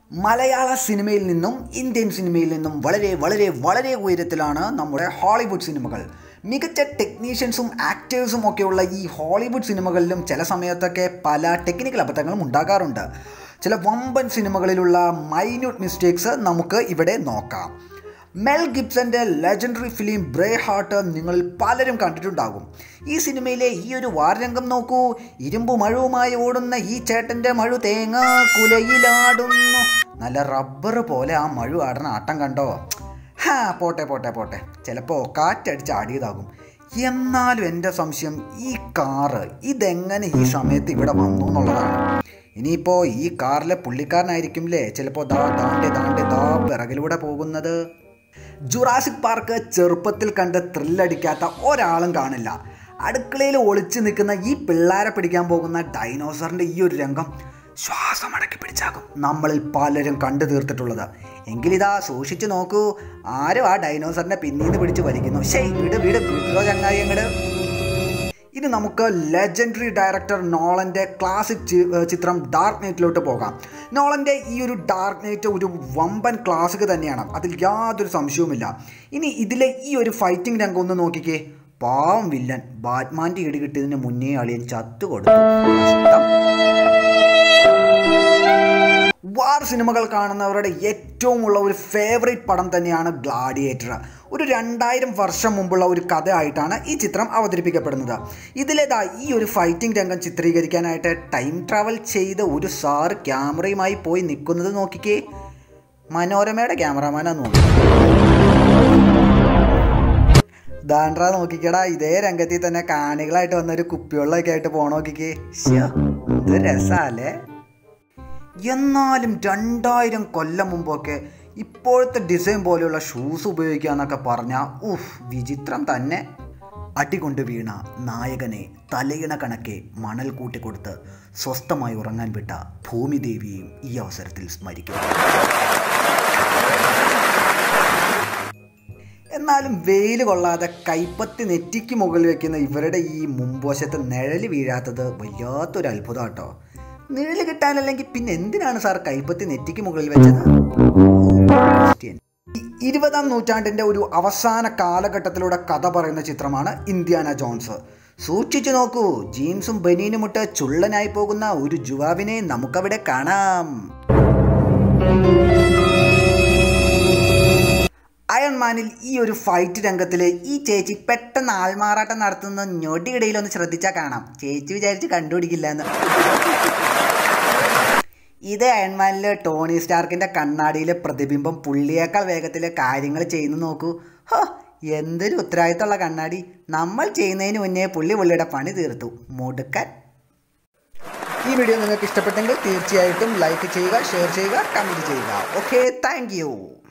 മലയാള സിനിമയിൽ നിന്നും ഇന്ത്യൻ സിനിമയിൽ നിന്നും വളരെ വളരെ വളരെ ഉയരത്തിലാണ് നമ്മുടെ ഹോളിവുഡ് സിനിമകൾ മികച്ച ടെക്നീഷ്യൻസും ആക്ടേഴ്സും ഒക്കെയുള്ള ഈ ഹോളിവുഡ് സിനിമകളിലും ചില സമയത്തൊക്കെ പല ടെക്നിക്കൽ അബദ്ധങ്ങളും ഉണ്ടാകാറുണ്ട് ചില വമ്പൻ സിനിമകളിലുള്ള മൈന്യൂട്ട് മിസ്റ്റേക്സ് നമുക്ക് ഇവിടെ നോക്കാം മെൽ ഗിബ്സന്റെ ലെജൻഡറി ഫിലിം ബ്രേ ഹാർട്ട് നിങ്ങളിൽ പലരും കണ്ടിട്ടുണ്ടാകും ഈ സിനിമയിലെ ഈ ഒരു വാരരംഗം നോക്കൂ ഇരുമ്പു മഴുവുമായി ഓടുന്ന ഈ ചേട്ടൻ്റെ മഴു തേങ്ങ കുലയിലാടുന്നു നല്ല റബ്ബർ പോലെ ആ മഴു ആടുന്ന ആട്ടം കണ്ടോ ഹാ പോട്ടെ പോട്ടെ പോട്ടെ ചിലപ്പോൾ കാറ്റടിച്ച് ആടിയതാകും എന്നാലും എൻ്റെ സംശയം ഈ കാറ് ഇതെങ്ങനെ ഈ സമയത്ത് ഇവിടെ വന്നു എന്നുള്ളതാണ് ഇനിയിപ്പോൾ ഈ കാറിലെ പുള്ളിക്കാരനായിരിക്കുമല്ലേ ചിലപ്പോൾ ദാ ദാണ്ടെ ദാണ്ടെ ദാ പിറകിലൂടെ പോകുന്നത് ജുറാസിക് പാർക്ക് ചെറുപ്പത്തിൽ കണ്ട് ത്രില്ലടിക്കാത്ത ഒരാളും കാണില്ല അടുക്കളയിൽ ഒളിച്ചു നിൽക്കുന്ന ഈ പിള്ളേരെ പിടിക്കാൻ പോകുന്ന ഡൈനോസറിൻ്റെ ഈ ഒരു രംഗം ശ്വാസം അടക്കി പിടിച്ചാകും നമ്മളിൽ പലരും കണ്ടു തീർത്തിട്ടുള്ളത് എങ്കിലിതാ സൂക്ഷിച്ചു നോക്കൂ ആരും ആ ഡൈനോസറിനെ പിന്നീന്ന് പിടിച്ച് വലിക്കുന്നു ശരി വിട് വിട് വിടോ ചങ്ങായി അങ്ങട് ഇനി നമുക്ക് ലെജൻഡറി ഡയറക്ടർ നോളൻ്റെ ക്ലാസിക് ചിത്രം ഡാർക്ക് നൈറ്റിലോട്ട് പോകാം നോളൻ്റെ ഈ ഒരു ഡാർക്ക് നൈറ്റ് ഒരു വമ്പൻ ക്ലാസിക് തന്നെയാണ് അതിൽ യാതൊരു സംശയവുമില്ല ഇനി ഇതിലെ ഈ ഒരു ഫൈറ്റിംഗ് രംഗം ഒന്ന് നോക്കിക്കേ പാവം വില്ലൻ ബാറ്റ്മാൻ്റെ ഇടി കിട്ടിയതിന് മുന്നേ അളിയൻ ചത്തു കൊടുത്തു കഷ്ടം വാർ സിനിമകൾ കാണുന്നവരുടെ ഏറ്റവും ഉള്ള ഒരു ഫേവറേറ്റ് പടം തന്നെയാണ് ഗ്ലാഡിയേറ്റർ ഒരു രണ്ടായിരം വർഷം മുമ്പുള്ള ഒരു കഥയായിട്ടാണ് ഈ ചിത്രം അവതരിപ്പിക്കപ്പെടുന്നത് ഇതിലേതാ ഈ ഒരു ഫൈറ്റിംഗ് രംഗം ചിത്രീകരിക്കാനായിട്ട് ടൈം ട്രാവൽ ചെയ്ത് ഒരു സാറ് ക്യാമറയുമായി പോയി നിൽക്കുന്നത് നോക്കിക്കേ മനോരമയുടെ ക്യാമറമാനാ നോക്കി ദാണ്ട്ര നോക്കിക്കടാ ഇതേ രംഗത്തിൽ തന്നെ കാണികളായിട്ട് വന്ന ഒരു കുപ്പിവെള്ളമൊക്കെ ആയിട്ട് പോണ നോക്കിക്കേ ശ്ശോ, ഇത് രസാലേ എന്നാലും രണ്ടായിരം കൊല്ലം മുമ്പൊക്കെ ഇപ്പോഴത്തെ ഡിസൈൻ പോലെയുള്ള ഷൂസ് ഉപയോഗിക്കുക എന്നൊക്കെ പറഞ്ഞാൽ ഉഫ് വിചിത്രം തന്നെ അടികൊണ്ട് വീണ നായകനെ തലയിണ കണക്കെ മണൽ കൂട്ടിക്കൊടുത്ത് സ്വസ്ഥമായി ഉറങ്ങാൻ വിട്ട ഭൂമിദേവിയെയും ഈ അവസരത്തിൽ സ്മരിക്കുന്നു എന്നാലും വെയിൽ കൊള്ളാതെ കൈപ്പത്തി നെറ്റിക്ക് മുകളിൽ വെക്കുന്ന ഇവരുടെ ഈ മുൻവശത്ത് നിഴല് വീഴാത്തത് വല്ലാത്തൊരു അത്ഭുതം കേട്ടോ നിഴല് കിട്ടാനല്ലെങ്കിൽ പിന്നെ എന്തിനാണ് സാർ കൈപ്പത്തി നെറ്റിക്ക് മുകളിൽ വെച്ചത് ക്രിസ്ത്യൻ. ഈ ഇരുപതാം നൂറ്റാണ്ടിൻ്റെ ഒരു അവസാന കാലഘട്ടത്തിലൂടെ കഥ പറയുന്ന ചിത്രമാണ് ഇന്ത്യാന ജോൺസ് സൂക്ഷിച്ചു നോക്കൂ ജീൻസും ബനീനുമിട്ട് ചുള്ളനായി പോകുന്ന ഒരു ജുവാവിനെ നമുക്കവിടെ കാണാം അയൺമാനിൽ ഈ ഒരു ഫൈറ്റ് രംഗത്തിൽ ഈ ചേച്ചി പെട്ടെന്ന് ആൾമാറാട്ടം നടത്തുന്ന ഞൊടിയിടയിൽ ഒന്ന് ശ്രദ്ധിച്ചാൽ കാണാം ചേച്ചി വിചാരിച്ച് കണ്ടുപിടിക്കില്ല എന്ന് ഇത് അയൺമാനിൽ ടോണി സ്റ്റാർക്കിൻ്റെ കണ്ണാടിയിലെ പ്രതിബിംബം പുള്ളിയേക്കാൾ വേഗത്തിൽ കാര്യങ്ങൾ ചെയ്യുന്നു നോക്കൂ ഹോ എന്തൊരു ഉത്തരവാദിത്തമുള്ള കണ്ണാടി നമ്മൾ ചെയ്യുന്നതിന് മുന്നേ പുള്ളി പുള്ളിയുടെ പണി തീർത്തു മുടുക്കൻ ഈ വീഡിയോ നിങ്ങൾക്ക് ഇഷ്ടപ്പെട്ടെങ്കിൽ തീർച്ചയായിട്ടും ലൈക്ക് ചെയ്യുക ഷെയർ ചെയ്യുക കമൻറ്റ് ചെയ്യുക ഓക്കെ താങ്ക്